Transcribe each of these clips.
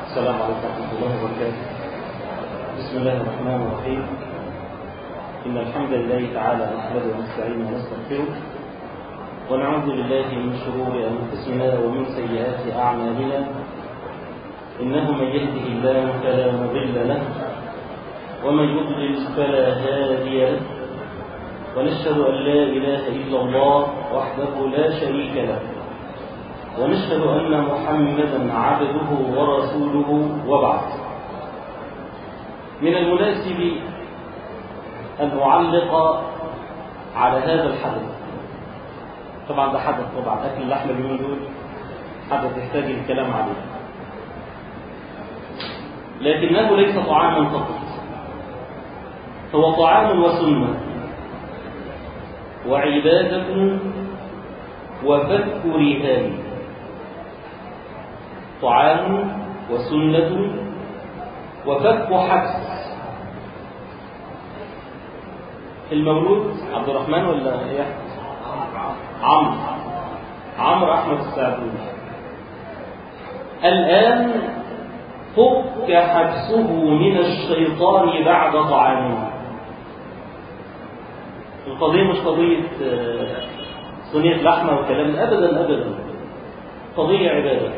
السلام عليكم ورحمة الله وبركاته بسم الله الرحمن الرحيم إن الحمد لله تعالى نحمده ونستعينه ونستغفره ونعوذ بالله من شرور أنفسنا ومن سيئات أعمالنا إنه من يهده الله فلا مضل له ومن يضلل فلا هادي له ونشهد أن لا إله إلا الله وحده لا شريك له ونشهد أن محمدا عبده ورسوله وبعد من المناسب أن أعلق على هذا الحدث طبعا ده حدث طبعا أكل اللحم اليومين دول حدث يحتاج الكلام عليه لكنه ليس طعاما فقط هو طعام وسنة وعبادة وفك رهان طعام وسنة وفك حبس المولود عبد الرحمن ولا ايه عمرو عمرو احمد السعدون الان فك حبسه من الشيطان بعد طعامه القضيه مش قضيه صينيه لحمه وكلام ابدا ابدا قضيه عباده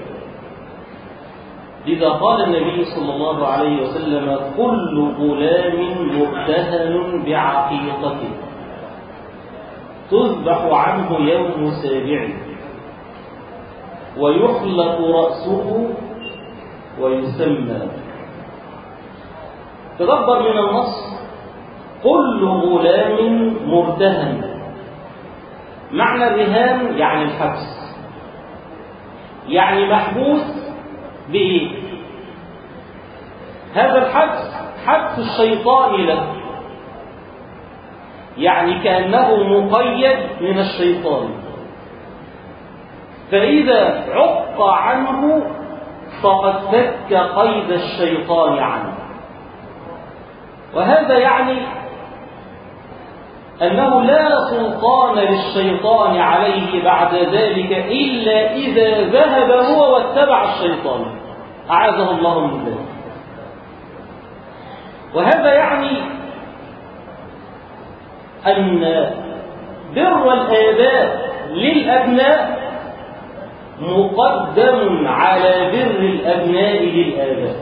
لذا قال النبي صلى الله عليه وسلم كل غلام مرتهن بعقيقته تذبح عنه يوم سابع ويحلق رأسه ويسمى تدبر من النص كل غلام مرتهن معنى الرهان يعني الحبس يعني محبوس بإيه؟ هذا الحبس حبس الشيطان له يعني كأنه مقيد من الشيطان فإذا عق عنه فقد فك قيد الشيطان عنه وهذا يعني أنه لا سلطان للشيطان عليه بعد ذلك إلا إذا ذهب هو واتبع الشيطان أعاذه الله من ذلك وهذا يعني أن بر الآباء للأبناء مقدم على بر الأبناء للآباء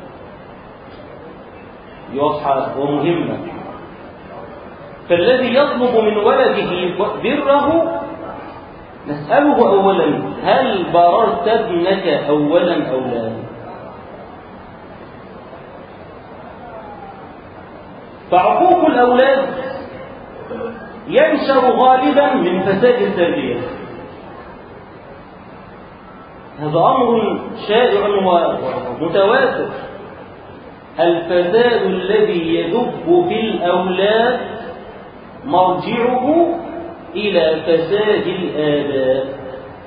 واضحة ومهمة فالذي يطلب من ولده بره نسأله أولا هل بررت ابنك أولا أو لا فعقوق الأولاد ينشأ غالبا من فساد التربية هذا أمر شائع ومتواتر الفساد الذي يدب في الأولاد مرجعه إلى فساد الآباء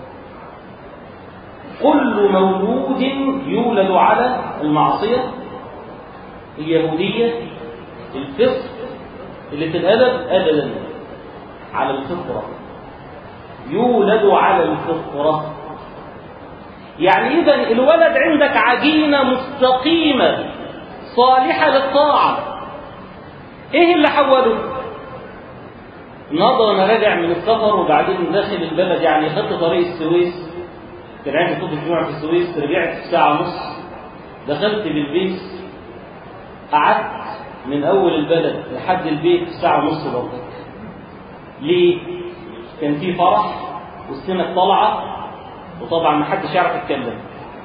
كل مولود يولد على المعصية اليهودية الفسق اللي في الأدب أبدا على الفطرة يولد على الفطرة يعني إذا الولد عندك عجينة مستقيمة صالحة للطاعة إيه اللي حوله؟ النهارده وانا راجع من السفر وبعدين داخل البلد يعني خدت طريق السويس كان عندي خطبه الجمعه في السويس رجعت في ساعه ونص دخلت بالبيت قعدت من اول البلد لحد البيت في ساعه ونص برضه ليه؟ كان في فرح والسنه طالعه وطبعا ما حدش يعرف يتكلم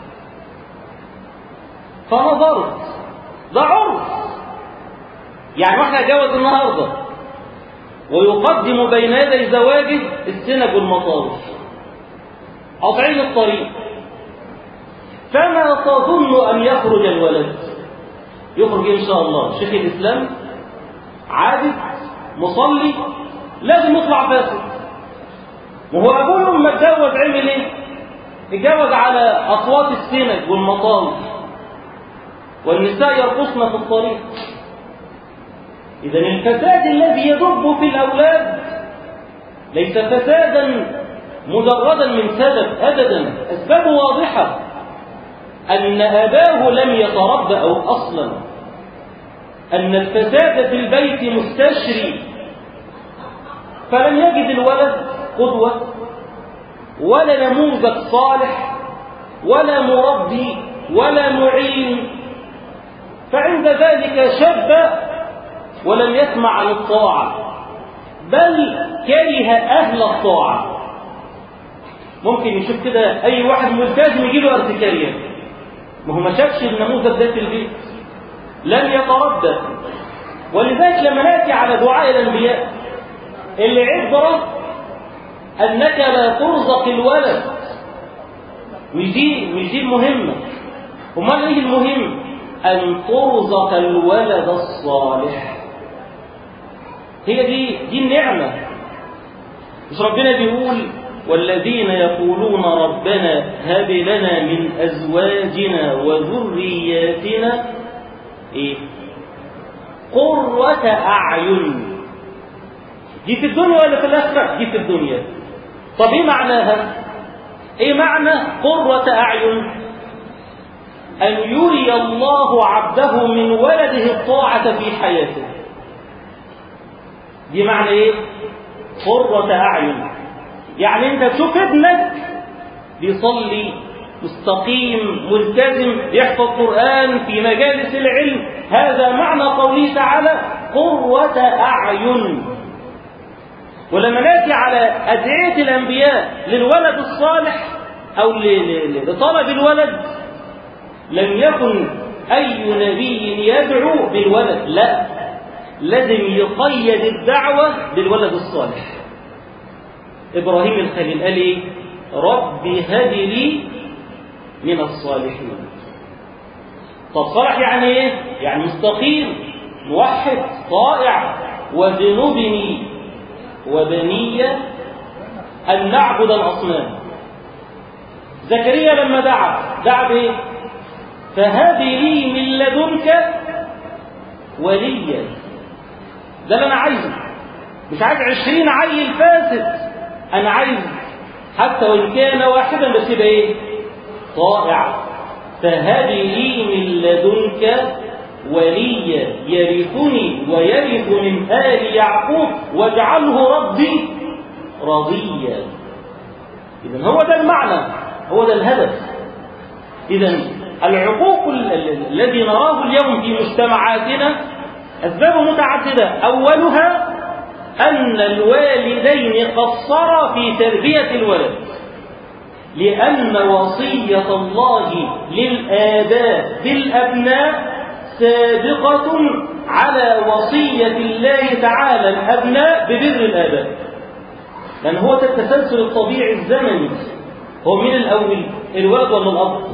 فنظرت ده عرف يعني واحد هيتجوز النهارده ويقدم بين يدي زواجه السنج والمطارف قاطعين الطريق فما تظن أن يخرج الولد يخرج إن شاء الله شيخ الإسلام عابد مصلي لازم يطلع فاسد وهو أبوه لما اتجوز عمل إيه؟ اتجوز على أصوات السنج والمطارف والنساء يرقصن في الطريق إذا الفساد الذي يدب في الأولاد ليس فسادا مجردا من سبب أبدا أسبابه واضحة أن أباه لم يتربأ أصلا أن الفساد في البيت مستشري فلم يجد الولد قدوة ولا نموذج صالح ولا مربي ولا معين فعند ذلك شب ولم يسمع عن الطاعة بل كره أهل الطاعة ممكن يشوف كده أي واحد ملتزم يجي له ارتكارية ما هو ما شافش النموذج ده في البيت لم يتردد ولذلك لما نأتي على دعاء الأنبياء العبرة أنك لا ترزق الولد مش دي مش دي المهمة امال ايه المهم أن ترزق الولد الصالح هي دي دي النعمة مش ربنا بيقول والذين يقولون ربنا هب لنا من أزواجنا وذرياتنا إيه قرة أعين دي في الدنيا ولا في الآخرة دي في الدنيا طب إيه معناها إيه معنى قرة أعين أن يري الله عبده من ولده الطاعة في حياته دي معنى إيه قرة أعين يعني أنت تشوف ابنك بيصلي مستقيم ملتزم يحفظ قرآن في مجالس العلم هذا معنى قوله تعالى قرة أعين ولما ناتي على أدعية الأنبياء للولد الصالح أو لطلب الولد لم يكن أي نبي يدعو بالولد لا لازم يقيد الدعوة بالولد الصالح إبراهيم الخليل قال إيه رب هب لي من الصالحين طب صالح يعني إيه يعني مستقيم موحد طائع وجنوبني وبني أن نعبد الأصنام زكريا لما دعا دعا بإيه فهب لي من لدنك وليا ده اللي أنا عايزه مش عايز عشرين عيل فاسد أنا عايز حتى وإن كان واحدا بس يبقى إيه طائع فهب لي من لدنك وليا يرثني ويرث من آل يعقوب واجعله ربي رضيا إذا هو ده المعنى هو ده الهدف إذا العقوق الذي نراه اليوم في مجتمعاتنا أسباب متعددة أولها أن الوالدين قصرا في تربية الولد لأن وصية الله للآباء بالأبناء سابقة على وصية الله تعالى الأبناء ببر الآباء لأن هو ده التسلسل الطبيعي الزمني هو مين الأول الولد ولا الأب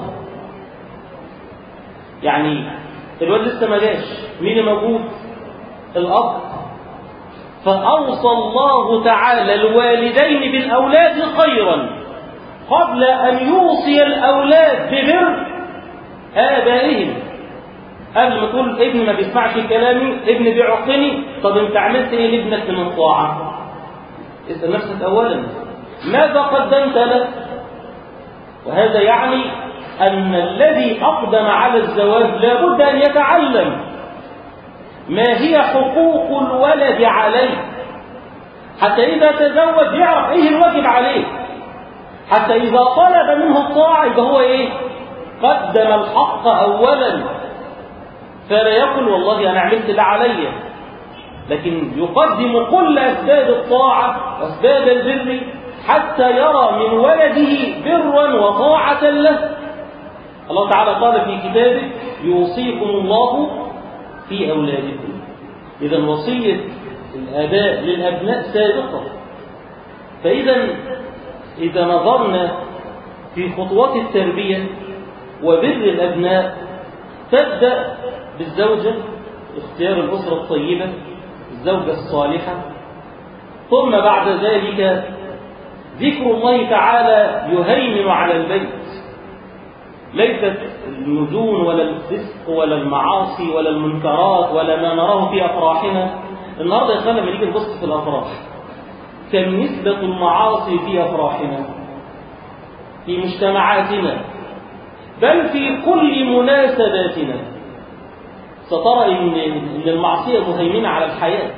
يعني الولد لسه ما جاش مين اللي موجود الأب فأوصى الله تعالى الوالدين بالأولاد خيرا قبل أن يوصي الأولاد ببر آبائهم قبل ما تقول ابني ما بيسمعش كلامي ابني بيعقني طب انت عملت ايه لابنك من الطاعة اسأل نفسك أولا ماذا قدمت له وهذا يعني أن الذي أقدم على الزواج لابد أن يتعلم ما هي حقوق الولد عليه حتى إذا تزوج يعرف إيه الواجب عليه حتى إذا طلب منه الطاعة يبقى هو إيه قدم الحق أولا فلا يقول والله أنا عملت ده عليا لكن يقدم كل أسباب الطاعة وأسباب البر حتى يرى من ولده برا وطاعة له الله تعالى قال في كتابه يوصيكم الله في أولادكم إذا وصية الآباء للأبناء سابقة فإذا إذا نظرنا في خطوات التربية وبر الأبناء تبدأ بالزوجة اختيار الأسرة الطيبة الزوجة الصالحة ثم بعد ذلك ذكر الله تعالى يهيمن على البيت ليست النجون ولا الفسق ولا المعاصي ولا المنكرات ولا ما نراه في أفراحنا النهارده يا اخوانا لما نيجي نبص في الأفراح كم نسبة المعاصي في أفراحنا في مجتمعاتنا بل في كل مناسباتنا سترى إن, إن المعصية مهيمنة على الحياة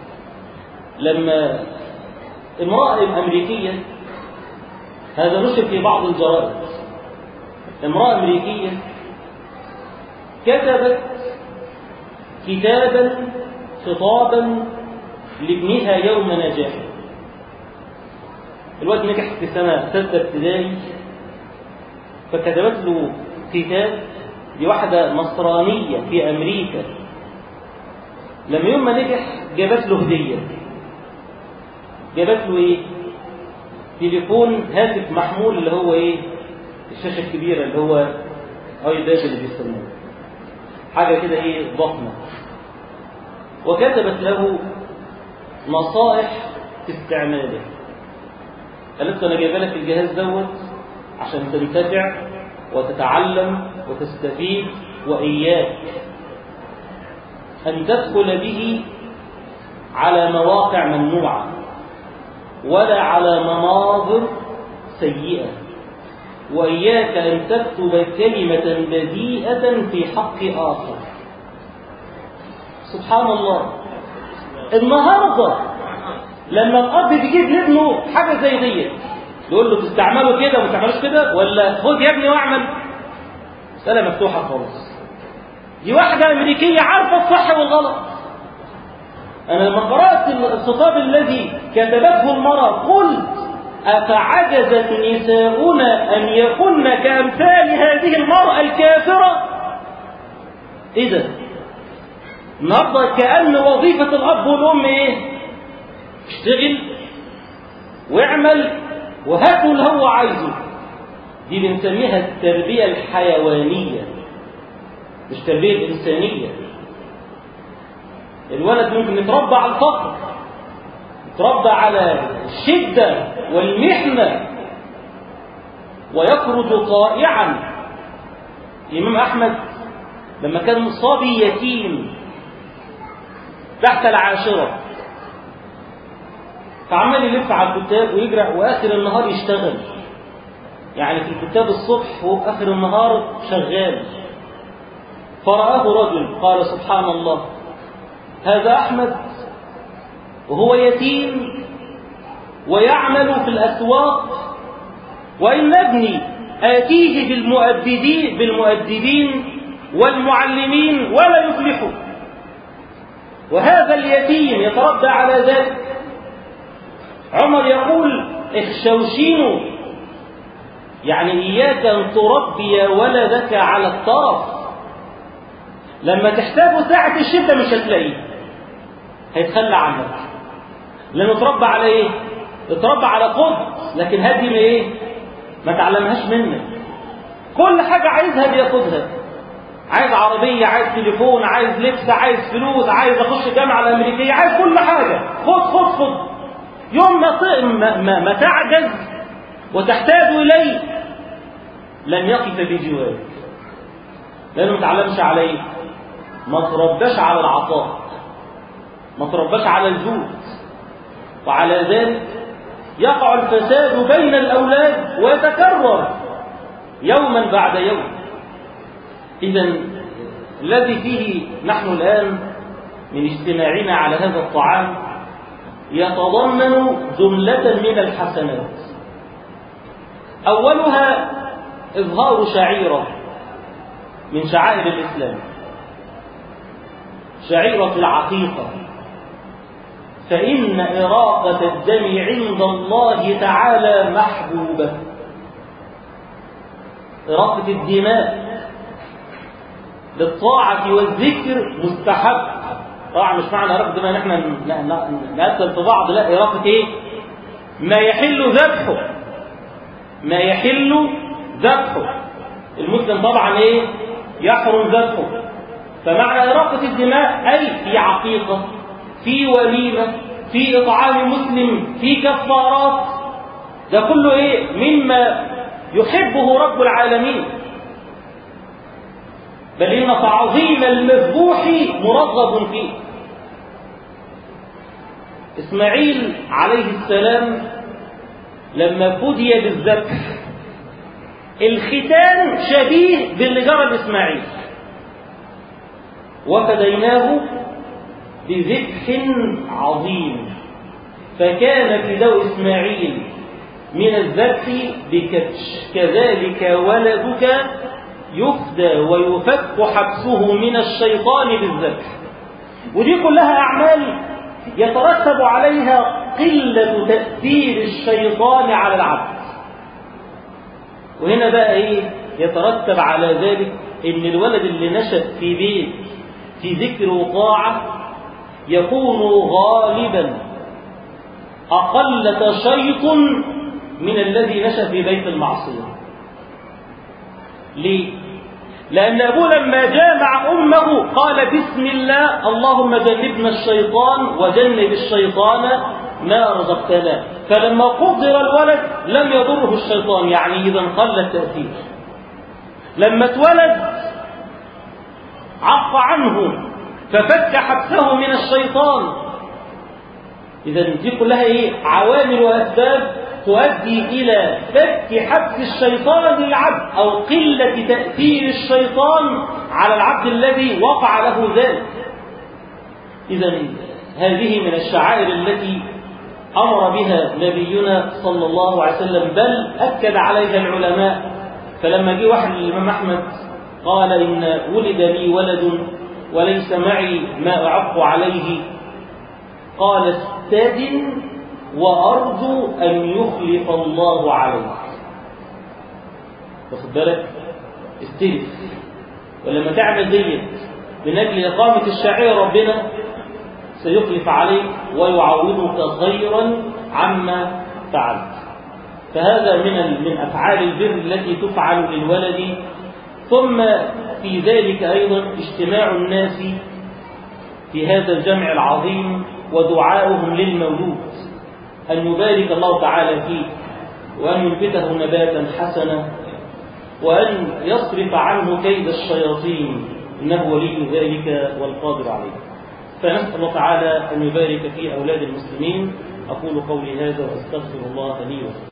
لما امرأة أمريكية هذا نشر في بعض الجرائد امرأة أمريكية كتبت كتابا خطابا لابنها يوم نجاحه الواد نجح في سنة ستة ابتدائي فكتبت له كتاب لواحدة نصرانية في أمريكا لما يوم ما نجح جابت له هدية جابت له إيه؟ تليفون هاتف محمول اللي هو إيه؟ الشاشة الكبيرة اللي هو ايباد اللي بيسموه حاجة كده إيه ضخمة وكتبت له نصائح في استعماله قالت له أنا جايبه لك الجهاز دوت عشان تنتفع وتتعلم وتستفيد وإياك أن تدخل به على مواقع ممنوعة ولا على مناظر سيئة وإياك أن تكتب كلمة بذيئة في حق آخر سبحان الله النهاردة لما الأب بيجيب لابنه حاجة زي ديت يقول له تستعمله كده وما تستعملوش كده ولا خد يا ابني واعمل مسألة مفتوحة خالص دي واحدة أمريكية عارفة الصح والغلط أنا لما قرأت الخطاب الذي كتبته المرأة قلت أفعجزت نساؤنا أن يكن كأمثال هذه المرأة الكافرة إذا النهارده كأن وظيفة الأب والأم إيه؟ اشتغل واعمل وهاته اللي هو عايزه دي بنسميها التربية الحيوانية مش تربية إنسانية الولد ممكن يتربى على الفقر يتربى على الشدة والمحنة ويخرج طائعا الإمام أحمد لما كان صبي يتيم تحت العاشرة فعمال يلف على الكتاب ويجرع واخر النهار يشتغل يعني في الكتاب الصبح واخر النهار شغال فرآه رجل قال سبحان الله هذا أحمد وهو يتيم ويعمل في الأسواق وإن ابني آتيه بالمؤدبين بالمؤدبين والمعلمين ولا يفلح وهذا اليتيم يتربى على ذلك عمر يقول اخشوشينوا يعني إياك أن تربي ولدك على الطرف لما تحتاجه ساعة الشدة مش هتلاقيه هيتخلى عنك لأنه اتربى على إيه؟ اتربى على قدس لكن هذه ما إيه؟ ما تعلمهاش منك كل حاجة عايزها بياخدها عايز عربية عايز تليفون عايز لبس عايز فلوس عايز أخش الجامعة الأمريكية عايز كل حاجة خد خد خد يوم ما, ما, ما, ما تعجز وتحتاج إليه لن يقف بجوارك لأنه ما تعلمش عليه ما ترباش على العطاء ما ترباش على الجود وعلى ذلك يقع الفساد بين الأولاد ويتكرر يوما بعد يوم إذا الذي فيه نحن الآن من اجتماعنا على هذا الطعام يتضمن جملة من الحسنات أولها إظهار شعيرة من شعائر الإسلام شعيرة العقيقة فإن إراقة الدم عند الله تعالى محبوبة إراقة الدماء للطاعة والذكر مستحب طبعا مش معنى إراقة الدماء ان احنا نقتل في بعض لا إراقة إيه؟ ما يحل ذبحه ما يحل ذبحه المسلم طبعا إيه؟ يحرم ذبحه فمعنى إراقة الدماء أي في عقيقة في وليمة في إطعام مسلم في كفارات ده كله إيه مما يحبه رب العالمين بل إن تعظيم المذبوح مرغب فيه إسماعيل عليه السلام لما فدي بالذبح الختان شبيه باللي جرى لإسماعيل وفديناه بذبح عظيم فكان فداء إسماعيل من الذبح بكبش كذلك ولدك يفدى ويفك حبسه من الشيطان بالذبح ودي كلها أعمال يترتب عليها قلة تأثير الشيطان على العبد وهنا بقى إيه يترتب على ذلك إن الولد اللي نشأ في بيت في ذكر وطاعة يكون غالبا أقل تشيط من الذي نشأ في بيت المعصية ليه؟ لأن أبوه لما جامع أمه قال بسم الله اللهم جنبنا الشيطان وجنب الشيطان ما رزقتنا فلما قدر الولد لم يضره الشيطان يعني إذا قل التأثير لما اتولد عف عنه ففك حبسه من الشيطان إذا دي كلها إيه؟ عوامل وأسباب تؤدي إلى فك حبس الشيطان للعبد أو قلة تأثير الشيطان على العبد الذي وقع له ذلك إذا هذه من الشعائر التي أمر بها نبينا صلى الله عليه وسلم بل أكد عليها العلماء فلما جه واحد للإمام أحمد قال إن ولد لي ولد وليس معي ما أعق عليه قال استدن وأرجو أن يخلف الله عليك واخد بالك استلف ولما تعمل ديت من أجل إقامة الشعير ربنا سيخلف عليك ويعوضك خيرا عما فعلت فهذا من من أفعال البر التي تفعل للولد ثم في ذلك أيضا اجتماع الناس في هذا الجمع العظيم ودعاؤهم للمولود أن يبارك الله تعالى فيه وأن ينبته نباتا حسنا وأن يصرف عنه كيد الشياطين إنه ولي ذلك والقادر عليه فنسأل الله تعالى أن يبارك في أولاد المسلمين أقول قولي هذا وأستغفر الله لي ولكم